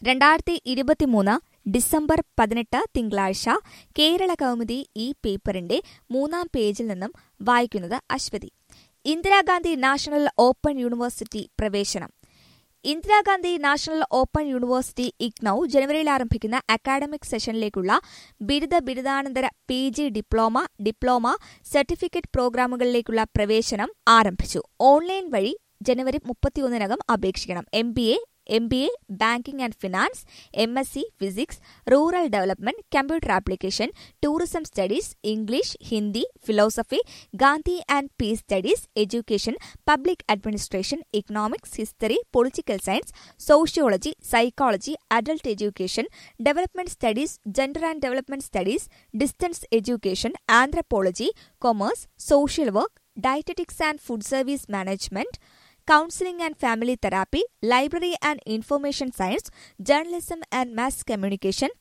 രണ്ടായിരത്തി ഇരുപത്തിമൂന്ന് ഡിസംബർ പതിനെട്ട് തിങ്കളാഴ്ച കേരള കൗമുദി ഈ പേപ്പറിന്റെ മൂന്നാം പേജിൽ നിന്നും വായിക്കുന്നത് Aswathy Indira Gandhi national open university പ്രവേശനം ഇന്ദിരാഗാന്ധി നാഷണൽ ഓപ്പൺ യൂണിവേഴ്സിറ്റി ഇഗ്നൌ ജനുവരിയിൽ ആരംഭിക്കുന്ന അക്കാഡമിക് സെഷനിലേക്കുള്ള ബിരുദ ബിരുദാനന്തര P G diploma diploma certificate പ്രോഗ്രാമുകളിലേക്കുള്ള പ്രവേശനം ആരംഭിച്ചു ഓൺലൈൻ വഴി ജനുവരി മുപ്പത്തിയൊന്നിനകം അപേക്ഷിക്കണം M B A M B A banking and finance M S C physics rural development computer application tourism studies English Hindi philosophy Gandhi and piece studies education public administration economics history political science sociology psychology adult education development studies gender and development studies distance education anthropology commerce social work dietetics and food service management counselling and family therapy library and information science journalism and mass communication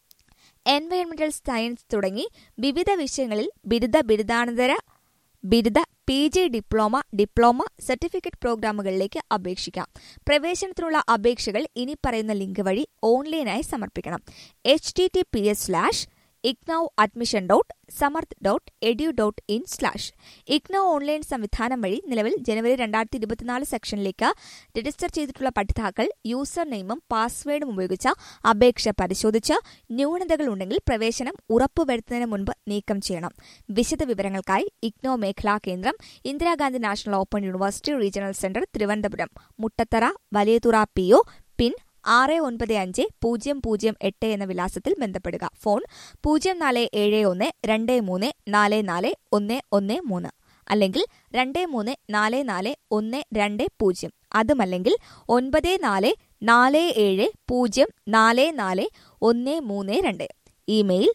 എൻവയോൺമെന്റൽ science തുടങ്ങി വിവിധ വിഷയങ്ങളിൽ ബിരുദ ബിരുദാനന്തര ബിരുദ P G diploma diploma certificate പ്രോഗ്രാമുകളിലേക്ക് അപേക്ഷിക്കാം പ്രവേശനത്തിനുള്ള അപേക്ഷകൾ ഇനി പറയുന്ന ലിങ്ക് വഴി ഓൺലൈനായി സമർപ്പിക്കണം H T T P S slash IGNOU admission dot Samarth dot edu dot in slash IGNOU online സംവിധാനം വഴി നിലവിൽ ജനുവരി രണ്ടായിരത്തി ഇരുപത്തിനാല് സെക്ഷനിലേക്ക് രജിസ്റ്റർ ചെയ്തിട്ടുള്ള പഠിതാക്കൾ യൂസർ നെയിമും പാസ്വേഡും ഉപയോഗിച്ച് അപേക്ഷ പരിശോധിച്ച് ന്യൂനതകൾ ഉണ്ടെങ്കിൽ പ്രവേശനം ഉറപ്പുവരുത്തുന്നതിന് മുൻപ് നീക്കം ചെയ്യണം വിശദ വിവരങ്ങൾക്കായി ഇഗ്നോ മേഖലാ കേന്ദ്രം Indira Gandhi national open university regional centre Thiruvananthapuram Muttathara Valiyathura P O പിൻ ആറ് ഒൻപത് അഞ്ച് പൂജ്യം പൂജ്യം എട്ട് എന്ന വിലാസത്തിൽ ബന്ധപ്പെടുക ഫോൺ പൂജ്യം നാല് ഏഴ് ഒന്ന് രണ്ട് മൂന്ന് നാല് നാല് ഒന്ന് ഒന്ന് മൂന്ന് അല്ലെങ്കിൽ രണ്ട് മൂന്ന് നാല് നാല് ഒന്ന് രണ്ട് പൂജ്യം അതുമല്ലെങ്കിൽ ഒൻപത് നാല് നാല് ഏഴ് പൂജ്യം നാല് നാല് ഒന്ന് മൂന്ന് രണ്ട് email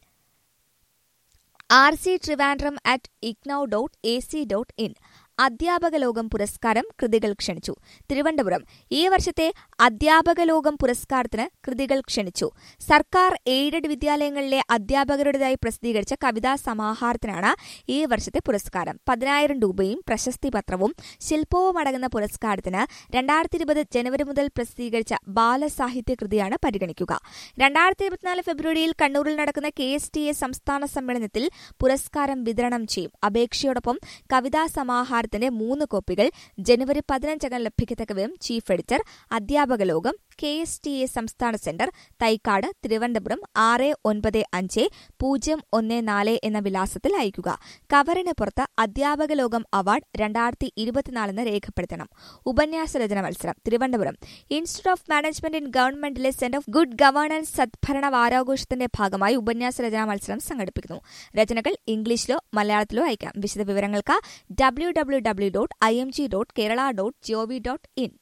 R C Trivandrum at IGNOU dot A C dot in അധ്യാപക ലോകം പുരസ്കാരം കൃതികൾ ക്ഷണിച്ചു തിരുവനന്തപുരം ഈ വർഷത്തെ അധ്യാപക ലോകം പുരസ്കാരത്തിന് കൃതികൾ ക്ഷണിച്ചു സർക്കാർ എയ്ഡഡ് വിദ്യാലയങ്ങളിലെ അധ്യാപകരുടേതായി പ്രസിദ്ധീകരിച്ച കവിതാ സമാഹാരത്തിനാണ് ഈ വർഷത്തെ പുരസ്കാരം പതിനായിരം രൂപയും പ്രശസ്തി പത്രവും ശില്പവും അടങ്ങുന്ന പുരസ്കാരത്തിന് രണ്ടായിരത്തി ഇരുപത് ജനുവരി മുതൽ പ്രസിദ്ധീകരിച്ച ബാലസാഹിത്യ കൃതിയാണ് പരിഗണിക്കുക രണ്ടായിരത്തി ഇരുപത്തിനാല് ഫെബ്രുവരിയിൽ കണ്ണൂരിൽ നടക്കുന്ന കെ എസ് ടി എ സംസ്ഥാന സമ്മേളനത്തിൽ പുരസ്കാരം വിതരണം ചെയ്യും അപേക്ഷയോടൊപ്പം കവിതാ സമാഹാരം പ്രസാരത്തിന്റെ മൂന്ന് കോപ്പികൾ ജനുവരി പതിനഞ്ചകം ലഭിക്കത്തക്കവയും ചീഫ് എഡിറ്റർ അധ്യാപക ലോകം കെ എസ് ടി എ സംസ്ഥാന സെന്റർ തൈക്കാട് തിരുവനന്തപുരം ആറ് ഒൻപത് അഞ്ച് പൂജ്യം ഒന്ന് നാല് എന്ന വിലാസത്തിൽ അയക്കുക കവറിന് പുറത്ത് അധ്യാപക ലോകം അവാർഡ് രണ്ടായിരത്തി ഇരുപത്തിനാലിന് രേഖപ്പെടുത്തണം ഉപന്യാസ രചന മത്സരം Thiruvananthapuram institute of management in ഗവൺമെന്റിലെ സെന്റർ ഓഫ് ഗുഡ് ഗവേണൻസ് സദ്ഭരണ വാരാഘോഷത്തിന്റെ ഭാഗമായി ഉപന്യാസ രചനാ മത്സരം സംഘടിപ്പിക്കുന്നു രചനകൾ ഇംഗ്ലീഷിലോ മലയാളത്തിലോ അയക്കാം വിശദ വിവരങ്ങൾക്ക് W W W dot I M G dot Kerala dot G O V dot in